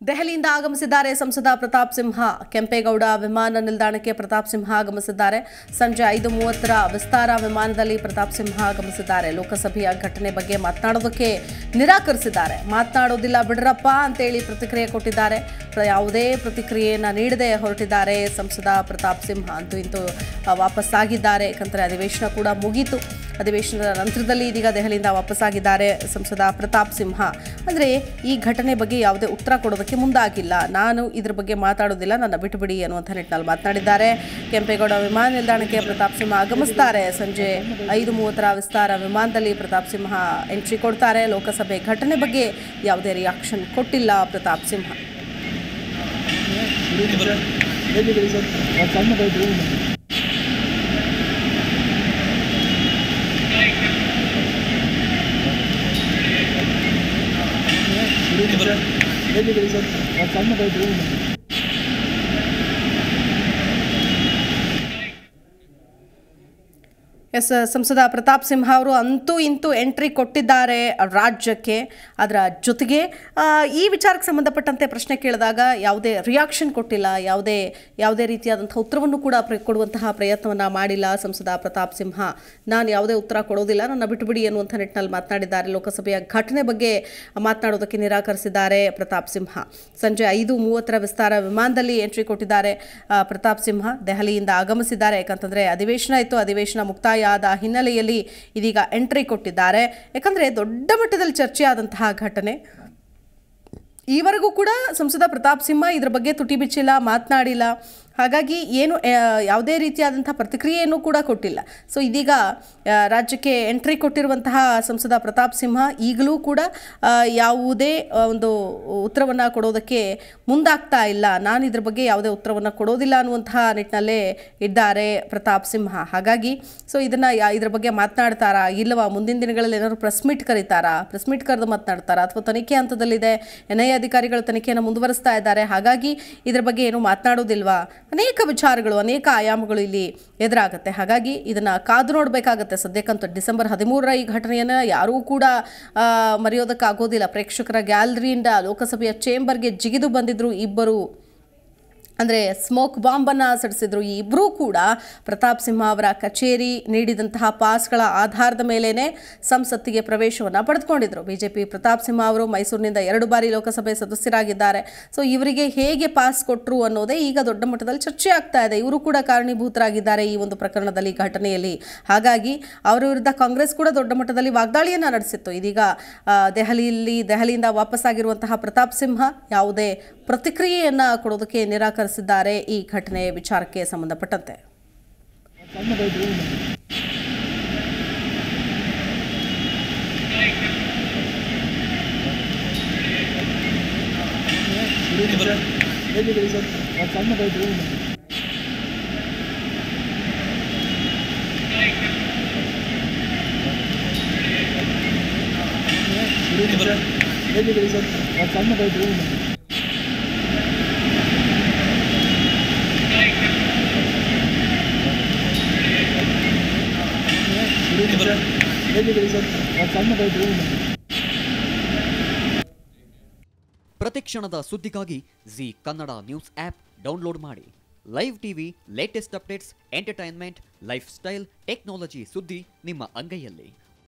ದೆಹಲಿಯಿಂದ ಆಗಮಿಸಿದ್ದಾರೆ ಸಂಸದ ಪ್ರತಾಪ್ ಸಿಂಹ ಕೆಂಪೇಗೌಡ ವಿಮಾನ ನಿಲ್ದಾಣಕ್ಕೆ ಪ್ರತಾಪ್ ಸಿಂಹ ಆಗಮಿಸಿದ್ದಾರೆ ಸಂಜೆ ಐದು ಮೂವತ್ತರ ವಿಸ್ತಾರ ವಿಮಾನದಲ್ಲಿ ಪ್ರತಾಪ್ ಸಿಂಹ ಆಗಮಿಸಿದ್ದಾರೆ ಲೋಕಸಭೆಯ ಘಟನೆ ಬಗ್ಗೆ ಮಾತನಾಡೋದಕ್ಕೆ ನಿರಾಕರಿಸಿದ್ದಾರೆ ಮಾತನಾಡೋದಿಲ್ಲ ಬಿಡ್ರಪ್ಪ ಅಂತೇಳಿ ಪ್ರತಿಕ್ರಿಯೆ ಕೊಟ್ಟಿದ್ದಾರೆ ಪ್ರ- ಯಾವುದೇ ಪ್ರತಿಕ್ರಿಯೆಯನ್ನು ನೀಡದೆ ಹೊರಟಿದ್ದಾರೆ ಸಂಸದ ಪ್ರತಾಪ್ ಸಿಂಹ ಅಂತೂ ಇಂತೂ ಆ, ವಾಪಸ್ಸಾಗಿದ್ದಾರೆ ಯಾಕಂದರೆ ಅಧಿವೇಶನ ಕೂಡ ಮುಗೀತು ಅಧಿವೇಶನದ ನಂತರದಲ್ಲಿ ಇದೀಗ ದೆಹಲಿಯಿಂದ ವಾಪಸ್ಸಾಗಿದ್ದಾರೆ ಸಂಸದ ಪ್ರತಾಪ್ ಸಿಂಹ ಅಂದರೆ ಈ ಘಟನೆ ಬಗ್ಗೆ ಯಾವುದೇ ಉತ್ತರ ಕೊಡೋದಕ್ಕೆ ಮುಂದಾಗಿಲ್ಲ ನಾನು ಇದ್ರ ಬಗ್ಗೆ ಮಾತಾಡೋದಿಲ್ಲ ನನ್ನ ಬಿಟ್ಟುಬಿಡಿ ಅನ್ನುವಂಥ ನಿಟ್ಟಿನಲ್ಲಿ ಮಾತನಾಡಿದ್ದಾರೆ ಕೆಂಪೇಗೌಡ ವಿಮಾನ ನಿಲ್ದಾಣಕ್ಕೆ ಪ್ರತಾಪ್ ಸಿಂಹ ಆಗಮಿಸ್ತಾರೆ ಸಂಜೆ ಐದು ಮೂವತ್ತರ ವಿಸ್ತಾರ ವಿಮಾನದಲ್ಲಿ ಪ್ರತಾಪ್ ಸಿಂಹ ಎಂಟ್ರಿ ಕೊಡ್ತಾರೆ ಲೋಕಸಭೆ ಘಟನೆ ಬಗ್ಗೆ ಯಾವುದೇ ರಿಯಾಕ್ಷನ್ ಕೊಟ್ಟಿಲ್ಲ ಪ್ರತಾಪ್ ಸಿಂಹ ಹೇಗಿದ್ದೀರಿ ಸರ್ ಒಂದು ಸಣ್ಣ ಬೈಕ್ ಹೇಗಿದ್ದೀರಿ ಸರ್ ಒಂದು ಸಣ್ಣ ಬೈಕ್ ಎಸ್ ಸಂಸದ ಪ್ರತಾಪ್ ಸಿಂಹ ಅವರು ಅಂತೂ ಇಂತೂ ಎಂಟ್ರಿ ಕೊಟ್ಟಿದ್ದಾರೆ ರಾಜ್ಯಕ್ಕೆ ಅದರ ಜೊತೆಗೆ ಆ, ಈ ವಿಚಾರಕ್ಕೆ ಸಂಬಂಧಪಟ್ಟಂತೆ ಪ್ರಶ್ನೆ ಕೇಳಿದಾಗ ಯಾವುದೇ ರಿಯಾಕ್ಷನ್ ಕೊಟ್ಟಿಲ್ಲ ಯಾವುದೇ ಯಾವುದೇ ರೀತಿಯಾದಂಥ ಉತ್ತರವನ್ನು ಕೂಡ ಪ್ರ- ಕೊಡುವಂತಹ ಪ್ರಯತ್ನವನ್ನು ಮಾಡಿಲ್ಲ ಸಂಸದ ಪ್ರತಾಪ್ ಸಿಂಹ ನಾನು ಯಾವುದೇ ಉತ್ತರ ಕೊಡೋದಿಲ್ಲ ನನ್ನ ಬಿಟ್ಟುಬಿಡಿ ಎನ್ನುವಂಥ ನಿಟ್ಟಿನಲ್ಲಿ ಮಾತನಾಡಿದ್ದಾರೆ ಲೋಕಸಭೆಯ ಘಟನೆ ಬಗ್ಗೆ ಮಾತನಾಡೋದಕ್ಕೆ ನಿರಾಕರಿಸಿದ್ದಾರೆ ಪ್ರತಾಪ್ ಸಿಂಹ ಸಂಜೆ ಐದು ಮೂವತ್ತರ ವಿಸ್ತಾರ ವಿಮಾನದಲ್ಲಿ ಎಂಟ್ರಿ ಕೊಟ್ಟಿದ್ದಾರೆ ಆ, ಪ್ರತಾಪ್ ಸಿಂಹ ದೆಹಲಿಯಿಂದ ಆಗಮಿಸಿದ್ದಾರೆ ಯಾಕಂತಂದರೆ ಅಧಿವೇಶನ ಇತ್ತು ಅಧಿವೇಶನ ಮುಕ್ತಾಯ ಆದ ಹಿನ್ನೆಲೆಯಲ್ಲಿ ಇದೀಗ ಎಂಟ್ರಿ ಕೊಟ್ಟಿದ್ದಾರೆ ಯಾಕಂದರೆ ದೊಡ್ಡ ಮಟ್ಟದಲ್ಲಿ ಚರ್ಚೆ ಆದಂತಹ ಘಟನೆ ಈವರೆಗೂ ಕೂಡ ಸಂಸದ ಪ್ರತಾಪ್ ಸಿಂಹ ಇದ್ರ ಬಗ್ಗೆ ತುಟಿ ಬಿಚ್ಚಿಲ್ಲ ಮಾತನಾಡಿಲ್ಲ ಹಾಗಾಗಿ ಏನು ಆ, ಯಾವುದೇ ರೀತಿಯಾದಂಥ ಪ್ರತಿಕ್ರಿಯೆಯನ್ನು ಕೂಡ ಕೊಟ್ಟಿಲ್ಲ ಸೊ ಇದೀಗ ಆ, ರಾಜ್ಯಕ್ಕೆ ಎಂಟ್ರಿ ಕೊಟ್ಟಿರುವಂತಹ ಸಂಸದ ಪ್ರತಾಪ್ ಸಿಂಹ ಈಗಲೂ ಕೂಡ ಆ, ಯಾವುದೇ ಆ, ಒಂದು ಉತ್ತರವನ್ನು ಕೊಡೋದಕ್ಕೆ ಮುಂದಾಗ್ತಾ ಇಲ್ಲ ನಾನು ಇದ್ರ ಬಗ್ಗೆ ಯಾವುದೇ ಉತ್ತರವನ್ನು ಕೊಡೋದಿಲ್ಲ ಅನ್ನುವಂತಹ ನಿಟ್ಟಿನಲ್ಲೇ ಇದ್ದಾರೆ ಪ್ರತಾಪ್ ಸಿಂಹ ಹಾಗಾಗಿ ಸೊ ಇದನ್ನು ಇದ್ರ ಬಗ್ಗೆ ಮಾತನಾಡ್ತಾರಾ ಇಲ್ಲವಾ ಮುಂದಿನ ದಿನಗಳಲ್ಲಿ ಏನಾದ್ರು ಪ್ರೆಸ್ ಮೀಟ್ ಕರೀತಾರಾ ಪ್ರೆಸ್ ಮೀಟ್ ಕರೆದು ಮಾತನಾಡ್ತಾರಾ ಅಥವಾ ತನಿಖೆ ಹಂತದಲ್ಲಿದೆ ಎನ್ ಐ ಅಧಿಕಾರಿಗಳು ತನಿಖೆಯನ್ನು ಮುಂದುವರಿಸ್ತಾ ಇದ್ದಾರೆ ಹಾಗಾಗಿ ಇದ್ರ ಬಗ್ಗೆ ಏನು ಮಾತನಾಡೋದಿಲ್ವಾ ಅನೇಕ ವಿಚಾರಗಳು ಅನೇಕ ಆಯಾಮಗಳು ಇಲ್ಲಿ ಎದುರಾಗುತ್ತೆ ಹಾಗಾಗಿ ಇದನ್ನು ಕಾದು ನೋಡಬೇಕಾಗತ್ತೆ ಸದ್ಯಕ್ಕಂತೂ ಡಿಸೆಂಬರ್ ಹದಿಮೂರರ ಈ ಘಟನೆಯನ್ನು ಯಾರೂ ಕೂಡ ಆ, ಮರೆಯೋದಕ್ಕಾಗೋದಿಲ್ಲ ಪ್ರೇಕ್ಷಕರ ಗ್ಯಾಲರಿಯಿಂದ ಲೋಕಸಭೆಯ ಚೇಂಬರ್ಗೆ ಜಿಗಿದು ಬಂದಿದ್ರು ಇಬ್ಬರು ಅಂದರೆ ಸ್ಮೋಕ್ ಬಾಂಬನ್ನು ಸಿಡಿಸಿದ್ರು ಈ ಇಬ್ಬರೂ ಕೂಡ ಪ್ರತಾಪ್ ಸಿಂಹ ಅವರ ಕಚೇರಿ ನೀಡಿದಂತಹ ಪಾಸ್ಗಳ ಆಧಾರದ ಮೇಲೇ ಸಂಸತ್ತಿಗೆ ಪ್ರವೇಶವನ್ನು ಪಡೆದುಕೊಂಡಿದ್ರು ಬಿಜೆಪಿ ಪ್ರತಾಪ್ ಸಿಂಹ ಅವರು ಮೈಸೂರಿನಿಂದ ಎರಡು ಬಾರಿ ಲೋಕಸಭೆ ಸದಸ್ಯರಾಗಿದ್ದಾರೆ ಸೊ ಇವರಿಗೆ ಹೇಗೆ ಪಾಸ್ ಕೊಟ್ಟರು ಅನ್ನೋದೇ ಈಗ ದೊಡ್ಡ ಮಟ್ಟದಲ್ಲಿ ಚರ್ಚೆ ಆಗ್ತಾ ಇದೆ ಇವರು ಕೂಡ ಕಾರಣೀಭೂತರಾಗಿದ್ದಾರೆ ಈ ಒಂದು ಪ್ರಕರಣದಲ್ಲಿ ಘಟನೆಯಲ್ಲಿ ಹಾಗಾಗಿ ಅವರ ವಿರುದ್ಧ ಕಾಂಗ್ರೆಸ್ ಕೂಡ ದೊಡ್ಡ ಮಟ್ಟದಲ್ಲಿ ವಾಗ್ದಾಳಿಯನ್ನು ನಡೆಸಿತ್ತು ಇದೀಗ ಆ, ದೆಹಲಿಯಲ್ಲಿ ದೆಹಲಿಯಿಂದ ವಾಪಸ್ಸಾಗಿರುವಂತಹ ಪ್ರತಾಪ್ ಸಿಂಹ ಯಾವುದೇ ಪ್ರತಿಕ್ರಿಯೆಯನ್ನು ಕೊಡೋದಕ್ಕೆ ನಿರಾಕರಿಸಿದ್ದಾರೆ ಈ ಘಟನೆ ವಿಚಾರಕ್ಕೆ ಸಂಬಂಧಪಟ್ಟಂತೆ ಸಣ್ಣ ಬೈಕ್ ಹೇಗಿದ್ದೀರಿ ಸರ್ ಒಂದು ಸಣ್ಣ ಬೈಕ್ ಹೇಗಿದ್ದೀರಿ ಸರ್ ಒಂದು ಸಣ್ಣ ಬೈಕ್ ಹೇಗಿದ್ದೀರಿ ಸರ್ ಒಂದು ಸಣ್ಣ ಬೈಕ್ ಪ್ರತಿಕ್ಷಣದ ಸುದ್ದಿಗಾಗಿ Zee Kannada news app download ಮಾಡಿ live TV latest updates entertainment lifestyle technology ಸುದ್ದಿ ನಿಮ್ಮ ಅಂಗೈಯಲ್ಲಿ